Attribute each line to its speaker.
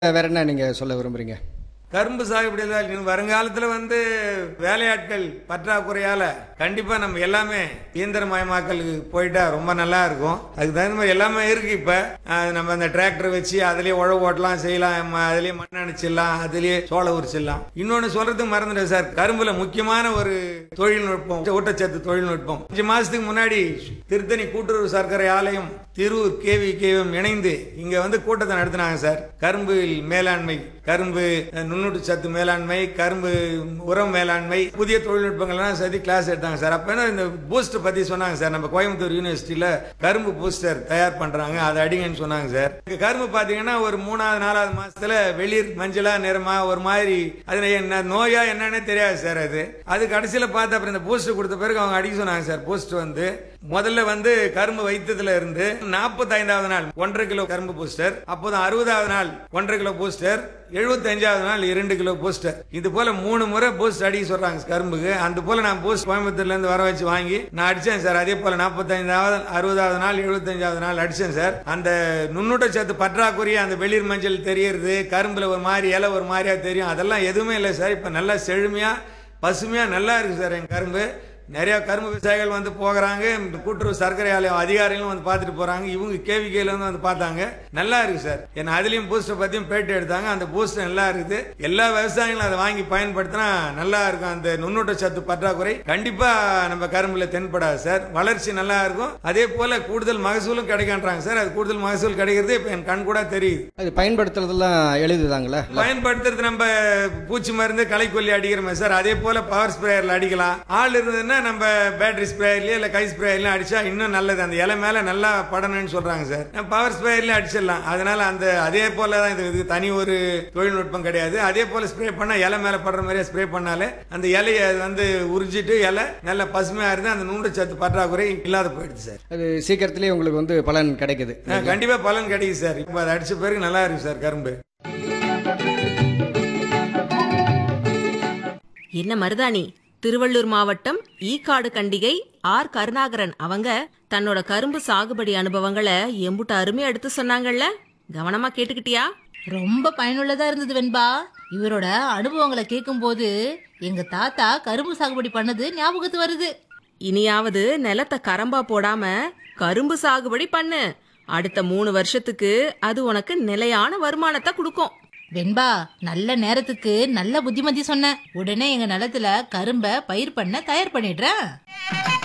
Speaker 1: வேற என்ன நீங்க சொல்ல விரும்புறீங்க
Speaker 2: கரும்பு சாகுபடியில் இன்னும் வருங்காலத்தில் வந்து வேலையாட்கள் பற்றாக்குறையால கண்டிப்பா நம்ம எல்லாமே இயந்திரமயமாக்கலுக்கு போயிட்டா ரொம்ப நல்லா இருக்கும் அதுக்கு தகுந்த மாதிரி எல்லாமே இருக்கு இப்ப அது நம்ம அந்த டிராக்டர் வச்சு அதுலயே உழவு ஓட்டலாம் செய்யலாம் ம- அதுலயே மண் அணைச்சிடலாம் அதுலயே சோள உரிச்சிடலாம் இன்னொன்னு சொல்றது மறந்துட்டேன் சார் கரும்புல முக்கியமான ஒரு தொழில்நுட்பம் ஊட்டச்சத்து தொழில்நுட்பம் அஞ்சு மாசத்துக்கு முன்னாடி திருத்தணி கூட்டுறவு சர்க்கரை ஆலயம் திருவூர் கேவி கேவியும் இணைந்து இங்க வந்து கூட்டத்தை நடத்தினாங்க சார் கரும்பு மேலாண்மை கரும்பு அஹ், நுண்ணூட்ட சத்து மேலாண்மை கரும்பு உரம் மேலாண்மை புதிய தொழில்நுட்பங்கள்லாம் சதி கிளாஸ் எடுத்தாங்க சார் அப்ப என்ன இந்த பூஸ்ட் பத்தி சொன்னாங்க சார் நம்ம கோயம்புத்தூர் யூனிவர்சிட்டியில கரும்பு பூஸ்டர் தயார் பண்றாங்க அதை அடிங்கன்னு சொன்னாங்க சார் இங்க கரும்பு பாத்தீங்கன்னா ஒரு மூணாவது நாலாவது மாசத்துல வெளிர் மஞ்சளா நிறமா ஒரு மாதிரி அது என்ன நோயா என்னன்னே தெரியாது சார் அது அது கடைசியில பார்த்து அப்புறம் இந்த பூஸ்ட் கொடுத்த பிறகு அவங்க அடிக்க சொன்னாங்க சார் பூஸ்ட் வந்து முதல்ல வந்து கரும்பு வைத்ததுல இருந்து நாற்பத்தைந்தாவது நாள் ஒன்றரை கிலோ கரும்பு பூஸ்டர் அப்போது அறுபதாவது நாள் ஒன்றரை கிலோ பூஸ்டர் எழுபத்தஞ்சாவது நாள் இரண்டு கிலோ பூஸ்டர் இது போல மூணு முறை பூஸ்ட் அடிக்க சொல்றாங்க கரும்புக்கு அந்த போல நான் பூஸ்ட் கோயம்புத்தூர்ல இருந்து வர வச்சு வாங்கி நான் அடிச்சேன் சார் அதே போல நாற்பத்தைந்தாவது அறுபதாவது நாள் எழுபத்தஞ்சாவது நாள் அடிச்சேன் சார் அந்த நுண்ணூட்ட சத்து பற்றாக்குறைய அந்த வெளிர் மஞ்சள் தெரியறது கரும்புல ஒரு மாதிரி இலை ஒரு மாதிரியா தெரியும் அதெல்லாம் எதுவுமே இல்லை சார் இப்ப நல்லா செழுமையா பசுமையா நல்லா இருக்கு சார் என் கரும்பு நிறைய கரும்பு விவசாயிகள் வந்து போகிறாங்க இந்த கூட்டுறவு சர்க்கரை ஆலயம் அதிகாரிகளும் வந்து பார்த்துட்டு போறாங்க இவங்க கேவிகையில வந்து வந்து பார்த்தாங்க நல்லா இருக்கு சார் ஏன்னா அதுலயும் பூஸ்டர் பத்தியும் பேட்டி எடுத்தாங்க அந்த பூஸ்டர் நல்லா இருக்குது எல்லா விவசாயிகளும் அதை வாங்கி பயன்படுத்தினா நல்லா இருக்கும் அந்த நுண்ணூட்ட சத்து பற்றாக்குறை கண்டிப்பா நம்ம கரும்புல தென்படாது சார் வளர்ச்சி நல்லா இருக்கும் அதே போல கூடுதல் மகசூலும் கிடைக்கின்றாங்க சார் அது கூடுதல் மகசூல் கிடைக்கிறது இப்ப என் கண் கூட தெரியுது
Speaker 1: அது பயன்படுத்துறதெல்லாம் எளிதுதாங்களே
Speaker 2: பயன்படுத்துறது நம்ம பூச்சி மருந்து களைக்கொல்லி அடிக்கிறோமே சார் அதே போல பவர் ஸ்ப்ரேயர்ல அடிக்கலாம் ஆள் இருந்ததுன்னா நம்ம பேட்டரி ஸ்ப்ரேயர்லயே இல்ல கை ஸ்ப்ரேயர்லயும் அடிச்சா இன்னும் நல்லது அந்த இலை மேல நல்லா படணும்னு சொல்றாங்க சார் பவர் ஸ்ப்ரேயர்லயும் அடிச்சிடலாம் அதனால அந்த அதே போல தான் இது இது தனி ஒரு தொழில்நுட்பம் கிடையாது அதே போல ஸ்ப்ரே பண்ணா இலை மேல படுற மாதிரியே ஸ்ப்ரே பண்ணாலே அந்த இலையை வந்து உறிஞ்சிட்டு இலை நல்ல பசுமையா இருந்து அந்த நூண்டு சத்து பற்றாக்குறை இல்லாத போயிடுது சார்
Speaker 1: அது சீக்கிரத்திலேயே உங்களுக்கு வந்து பலன் கிடைக்குது
Speaker 2: ஆ, கண்டிப்பா பலன் கிடைக்குது சார் இப்ப அதை அடிச்ச பிறகு நல்லா இருக்கு சார் கரும்பு
Speaker 3: என்ன மருதாணி திருவள்ளூர் மாவட்டம் ஈக்காடு கண்டிகை ஆர் கருணாகரன் அவங்க தன்னோட கரும்பு சாகுபடி அனுபவங்களை எம்புட்டு அருமையா எடுத்து சொன்னாங்கல்ல கவனமா கேட்டுக்கிட்டியா
Speaker 4: ரொம்ப பயனுள்ளதா இருந்தது வெண்பா இவரோட அனுபவங்களை கேட்கும்போது எங்க தாத்தா கரும்பு சாகுபடி பண்ணது ஞாபகத்து வருது
Speaker 3: இனியாவது நிலத்தை கரம்பா போடாம கரும்பு சாகுபடி பண்ணு அடுத்த மூணு வருஷத்துக்கு அது உனக்கு நிலையான வருமானத்தை கொடுக்கும்
Speaker 4: வெண்பா நல்ல நேரத்துக்கு நல்ல புத்திமதி சொன்ன உடனே எங்க நிலத்துல கரும்ப பயிர் பண்ண தயார் பண்ணிடுறேன்